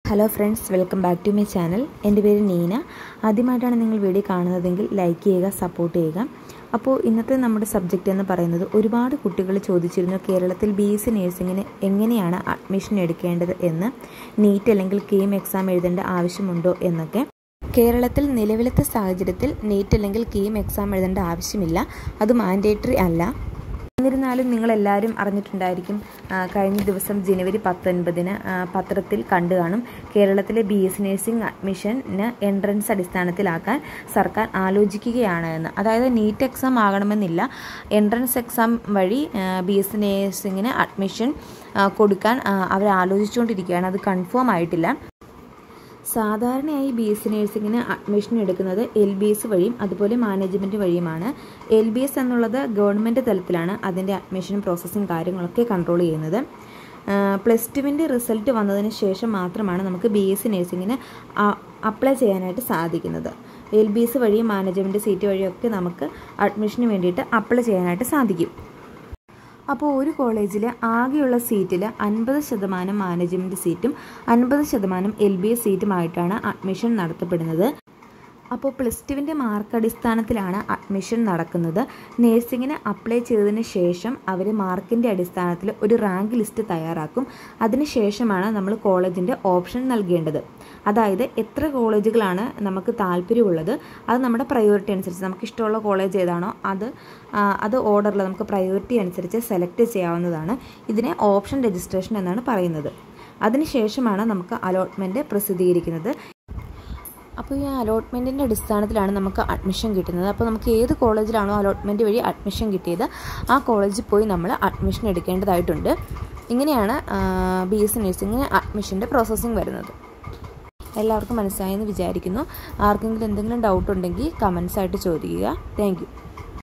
hello friends welcome back to my channel എൻ്റെ പേര് നീന ആദ്യമായിട്ടാണ് നിങ്ങൾ വീഡിയോ കാണുന്നതെങ്കിൽ ലൈക്ക് ചെയ്യുക സപ്പോർട്ട് ചെയ്യുക അപ്പോൾ ഇന്നത്തെ നമ്മുടെ സബ്ജക്റ്റ് എന്ന് പറയുന്നത് ഒരുപാട് കുട്ടികൾ ചോദിച്ചിരുന്നു കേരളത്തിൽ ബി എസ് സി നേഴ്സിങ്ങിന് എങ്ങനെയാണ് അഡ്മിഷൻ എടുക്കേണ്ടത് എന്ന് നീറ്റ് അല്ലെങ്കിൽ കീം എക്സാം എഴുതേണ്ട ആവശ്യമുണ്ടോ എന്നൊക്കെ കേരളത്തിൽ നിലവിലത്തെ സാഹചര്യത്തിൽ നീറ്റ് അല്ലെങ്കിൽ കീം എക്സാം എഴുതേണ്ട ആവശ്യമില്ല അത് മാൻഡേറ്ററി അല്ല എന്നിരുന്നാലും നിങ്ങളെല്ലാവരും അറിഞ്ഞിട്ടുണ്ടായിരിക്കും ആ, കഴിഞ്ഞ ദിവസം ജനുവരി പത്തൊൻപതിന് ആ, പത്രത്തിൽ കണ്ടു കാണും കേരളത്തിലെ ബി എസ് നഴ്സിംഗ് അഡ്മിഷന് എൻട്രൻസ് അടിസ്ഥാനത്തിലാക്കാൻ സർക്കാർ ആലോചിക്കുകയാണ് എന്ന് അതായത് നീറ്റ് എക്സാം ആകണമെന്നില്ല എൻട്രൻസ് എക്സാം വഴി ബി എസ് നഴ്സിങ്ങിന് അഡ്മിഷൻ ആ, കൊടുക്കാൻ ആ, അവർ ആലോചിച്ചുകൊണ്ടിരിക്കുകയാണ് അത് കൺഫേം ആയിട്ടില്ല സാധാരണയായി ബി എസ് സി നഴ്സിങ്ങിന് അഡ്മിഷൻ എടുക്കുന്നത് എൽ ബി എസ് വഴിയും അതുപോലെ മാനേജ്മെൻറ്റ് വഴിയുമാണ് എൽ ബി എസ് എന്നുള്ളത് ഗവൺമെൻറ് തലത്തിലാണ് അതിൻ്റെ അഡ്മിഷൻ പ്രോസസ്സിങ് കാര്യങ്ങളൊക്കെ കൺട്രോൾ ചെയ്യുന്നത് പ്ലസ് ടുവിൻ്റെ റിസൾട്ട് വന്നതിന് ശേഷം മാത്രമാണ് നമുക്ക് ബി എസ് സി നഴ്സിങ്ങിന് അപ്ലൈ ചെയ്യാനായിട്ട് സാധിക്കുന്നത് എൽ ബി എസ് വഴിയും മാനേജ്മെൻറ്റ് സീറ്റ് വഴിയൊക്കെ നമുക്ക് അഡ്മിഷന് വേണ്ടിയിട്ട് അപ്ലൈ ചെയ്യാനായിട്ട് സാധിക്കും അപ്പോൾ ഒരു കോളേജിൽ ആകെയുള്ള സീറ്റിൽ അൻപത് ശതമാനം മാനേജ്മെൻറ്റ് സീറ്റും അൻപത് ശതമാനം എൽ ബി എസ് സീറ്റുമായിട്ടാണ് അഡ്മിഷൻ നടത്തപ്പെടുന്നത് അപ്പോൾ പ്ലസ് ടുവിൻ്റെ മാർക്ക് അടിസ്ഥാനത്തിലാണ് അഡ്മിഷൻ നടക്കുന്നത് നേഴ്സിങ്ങിന് അപ്ലൈ ചെയ്തതിന് ശേഷം അവർ മാർക്കിൻ്റെ അടിസ്ഥാനത്തിൽ ഒരു റാങ്ക് ലിസ്റ്റ് തയ്യാറാക്കും അതിനുശേഷമാണ് നമ്മൾ കോളേജിൻ്റെ ഓപ്ഷൻ നൽകേണ്ടത് അതായത് എത്ര കോളേജുകളാണ് നമുക്ക് താല്പര്യമുള്ളത് അത് നമ്മുടെ പ്രയോറിറ്റി അനുസരിച്ച് നമുക്ക് ഇഷ്ടമുള്ള കോളേജ് ഏതാണോ അത് ആ, അത് ഓർഡറിൽ നമുക്ക് പ്രയോറിറ്റി അനുസരിച്ച് സെലക്ട് ചെയ്യാവുന്നതാണ് ഇതിനെ ഓപ്ഷൻ രജിസ്ട്രേഷൻ എന്നാണ് പറയുന്നത് അതിനുശേഷമാണ് നമുക്ക് അലോട്ട്മെൻറ്റ് പ്രസിദ്ധീകരിക്കുന്നത് അപ്പോൾ ഈ അലോട്ട്മെൻറ്റിൻ്റെ അടിസ്ഥാനത്തിലാണ് നമുക്ക് അഡ്മിഷൻ കിട്ടുന്നത് അപ്പോൾ നമുക്ക് ഏത് കോളേജിലാണോ അലോട്ട്മെൻറ്റ് വഴി അഡ്മിഷൻ കിട്ടിയത് ആ കോളേജിൽ പോയി നമ്മൾ അഡ്മിഷൻ എടുക്കേണ്ടതായിട്ടുണ്ട് ഇങ്ങനെയാണ് ബി എസ് സി നഴ്സിംഗിന് അഡ്മിഷൻ്റെ പ്രോസസ്സിങ് വരുന്നത് എല്ലാവർക്കും മനസ്സിലായെന്ന് വിചാരിക്കുന്നു ആർക്കെങ്കിലും എന്തെങ്കിലും ഡൗട്ട് ഉണ്ടെങ്കിൽ കമൻസ് ആയിട്ട് ചോദിക്കുക താങ്ക്